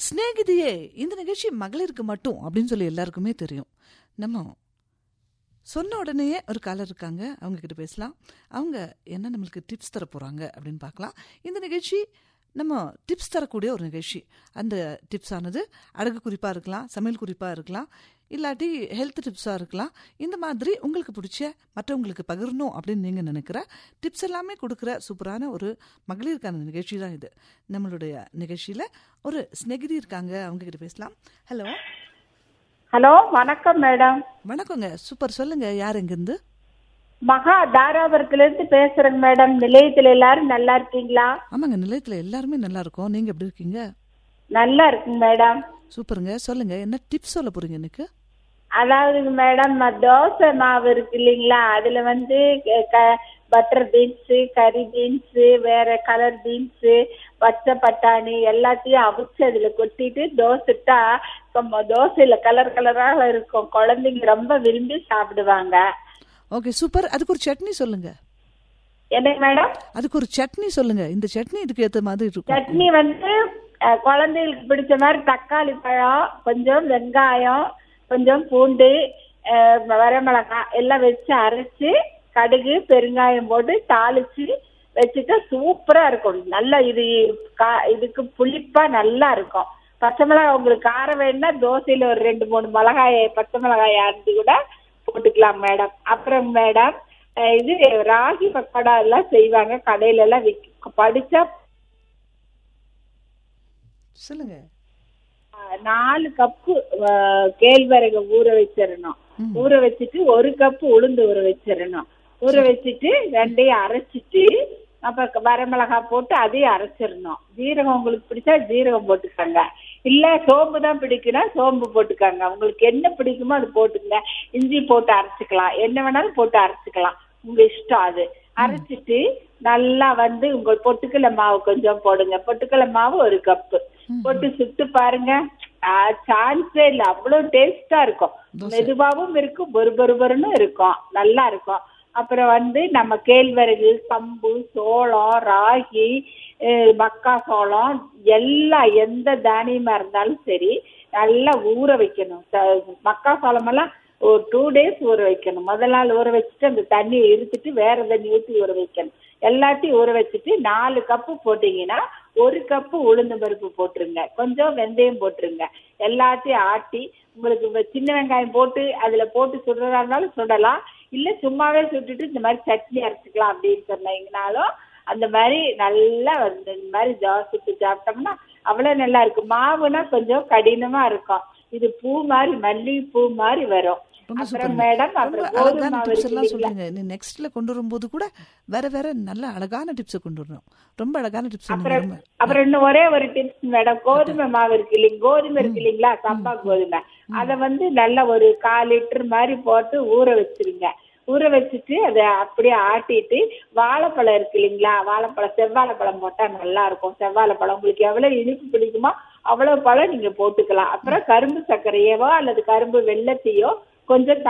சிநேகிதியே இந்த நிகழ்ச்சி மகளிருக்கு மட்டும் அப்படின்னு சொல்லி எல்லாருக்குமே தெரியும் நம்ம சொன்ன உடனேயே ஒரு காலர் இருக்காங்க அவங்க கிட்ட பேசலாம் அவங்க என்ன நம்மளுக்கு டிப்ஸ் தர போறாங்க அப்படின்னு பார்க்கலாம் இந்த நிகழ்ச்சி நம்ம டிப்ஸ் தரக்கூடிய ஒரு நிகழ்ச்சி அந்த டிப்ஸ் ஆனது அழகு குறிப்பாக இருக்கலாம் சமையல் குறிப்பாக இருக்கலாம் இல்லாட்டி ஹெல்த் டிப்ஸாக இருக்கலாம் இந்த மாதிரி உங்களுக்கு பிடிச்ச மற்றவங்களுக்கு பகிரணும் அப்படின்னு நீங்கள் நினைக்கிற டிப்ஸ் எல்லாமே கொடுக்குற சூப்பரான ஒரு மகளிருக்கான நிகழ்ச்சி தான் இது நம்மளுடைய நிகழ்ச்சியில் ஒரு ஸ்நெகிதி இருக்காங்க அவங்க கிட்ட பேசலாம் ஹலோ ஹலோ வணக்கம் மேடம் வணக்கங்க சூப்பர் சொல்லுங்க யார் எங்கேருந்து மகா தாராபுரத்துல இருந்து பேசுறேங்க மேடம் நிலையத்துல எல்லாரும் நல்லா இருக்கீங்களா ஆமாங்க நிலையத்தில் எல்லாருமே நல்லா இருக்கோம் நீங்கள் எப்படி இருக்கீங்க நல்லா இருக்குங்க மேடம் சூப்பருங்க சொல்லுங்க என்ன டிப்ஸ் சொல்ல போறீங்க எனக்கு அதாவதுங்க மேடம் ம- தோசை மாவு இருக்கு இல்லைங்களா அதுல வந்து பட்டர் பீன்ஸ் கறி பீன்ஸ் வேற கலர் பீன்ஸ் பச்சை பட்டாணி எல்லாத்தையும் அவிச்சு அதுல கொட்டிட்டு தோசைட்டா ரொம்ப தோசையில கலர் கலராக இருக்கும் குழந்தைங்க ரொம்ப விரும்பி சாப்பிடுவாங்க ஓகே சூப்பர் அதுக்கு ஒரு சட்னி சொல்லுங்க என்னங்க மேடம் அதுக்கு ஒரு சட்னி சொல்லுங்க இந்த சட்னி இதுக்கு ஏத்த மாதிரி இருக்கும் சட்னி வந்து அஹ், குழந்தைகளுக்கு பிடிச்ச மாதிரி தக்காளி பழம் கொஞ்சம் வெங்காயம் கொஞ்சம் பூண்டு அஹ், வரமிளகாய் எல்லாம் வச்சு அரைச்சு கடுகு பெருங்காயம் போட்டு தாளிச்சு வச்சுட்டா சூப்பரா இருக்கும் நல்லா இது கா- இதுக்கு புளிப்பா நல்லா இருக்கும் பச்சை மிளகாய் உங்களுக்கு காரம் வேணும்னா தோசையில ஒரு ரெண்டு மூணு மிளகாய பச்சை மிளகாய் அரைச்சி கூட போட்டுக்கலாம் மேடம் அப்புறம் மேடம் அஹ், இது ராகி பக்கோடா எல்லாம் செய்வாங்க கடையில எல்லாம் விக்க படிச்சா சொல்லுங்க அஹ், நாலு கப்பு அஹ், கேழ்வரகு ஊற வச்சிடணும் ம். ஊற வச்சுட்டு ஒரு கப்பு உளுந்து ஊற வச்சிடணும் ஊற வச்சுட்டு ரெண்டையும் அரைச்சிட்டு அப்ப வரமிளகாய் போட்டு அதையும் அரைச்சிடணும் ஜீரகம் உங்களுக்கு பிடிச்சா ஜீரகம் போட்டுக்கோங்க இல்ல சோம்பு தான் பிடிக்குன்னா சோம்பு போட்டுக்கோங்க உங்களுக்கு என்ன பிடிக்குமோ அது போட்டுக்கங்க இஞ்சி போட்டு அரைச்சிக்கலாம் என்ன வேணாலும் போட்டு அரைச்சிக்கலாம் உங்க இஷ்டம் அது அரைச்சிட்டு நல்லா வந்து உங்க பொட்டுக்கடலை மாவு கொஞ்சம் போடுங்க பொட்டுக்கடலை மாவு ஒரு கப்பு போட்டு சுட்டு பாருங்க சான்ஸே இல்ல அவ்வளவு டேஸ்டா இருக்கும் மெதுவாவும் இருக்கும் பொறு பொறுபொருன்னு இருக்கும் நல்லா இருக்கும் அப்புறம் வந்து நம்ம கேழ்வரகு கம்பு சோளம் ராகி அஹ் மக்காசோளம் எல்லா எந்த தானியமா இருந்தாலும் சரி நல்லா ஊற வைக்கணும் ச- மக்காசோளம் எல்லாம் ஒரு டூ டேஸ் ஊற வைக்கணும் முதல் நாள் ஊற வச்சுட்டு அந்த தண்ணியை இருத்துட்டு வேற தண்ணி ஊற்றி ஊற வைக்கணும் எல்லாத்தையும் ஊற வச்சுட்டு நாலு கப்பு போட்டீங்கன்னா ஒரு கப்பு உளுந்து பருப்பு போட்டுருங்க கொஞ்சம் வெந்தயம் போட்டுருங்க எல்லாத்தையும் ஆட்டி உங்களுக்கு வ- சின்ன வெங்காயம் போட்டு அதுல போட்டு சுடுறதா இருந்தாலும் சுடலாம் இல்ல சும்மாவே சுட்டுட்டு இந்த மாதிரி சட்னி அரைச்சிக்கலாம் அப்படின்னு சொன்னீங்கனாலும் அந்த மாதிரி நல்லா வந்து இந்த மாதிரி தோசை சுட்டு சாப்பிட்டோம்னா அவ்வளவு நல்லா இருக்கும் மாவுனா கொஞ்சம் கடினமா இருக்கும் இது பூ மாதிரி மல்லிகை பூ மாதிரி வரும் ரொம்ப அப்புறம் சூப்பர் மேடம் ரொம்ப அப்புறம் கோதுமை அழகான மாவு டிப்ஸ் இருக்கு எல்லாம் இல்லைங்களா? சொல்றீங்க நீ நெக்ஸ்ட்ல கொண்டு வரும்போது கூட வேற வேற நல்ல அழகான டிப்ஸ் கொண்டு வரணும் ரொம்ப அழகான டிப்ஸ் அப்புறம் ரொம்ப அப்புறம் இன்னும் ஒரே ஒரு டிப்ஸ் மேடம் கோதுமை மாவு இருக்கு இல்லைங்க கோதுமை இருக்கு இல்லைங்களா சம்பா கோதுமை அத வந்து நல்லா ஒரு கால் லிட்டர் மாதிரி போட்டு ஊற வச்சிருங்க ஊற வச்சுட்டு அதை அப்படியே ஆட்டிட்டு வாழைப்பழம் இருக்கு இல்லைங்களா வாழைப்பழம் செவ்வாழைப்பழம் போட்டா நல்லா இருக்கும் செவ்வாழைப்பழம் உங்களுக்கு எவ்வளவு இனிப்பு பிடிக்குமோ அவ்வளவு பழம் நீங்க போட்டுக்கலாம் அப்புறம் கரும்பு சர்க்கரையவோ அல்லது கரும்பு வெள்ளத்தையோ கொஞ்சம்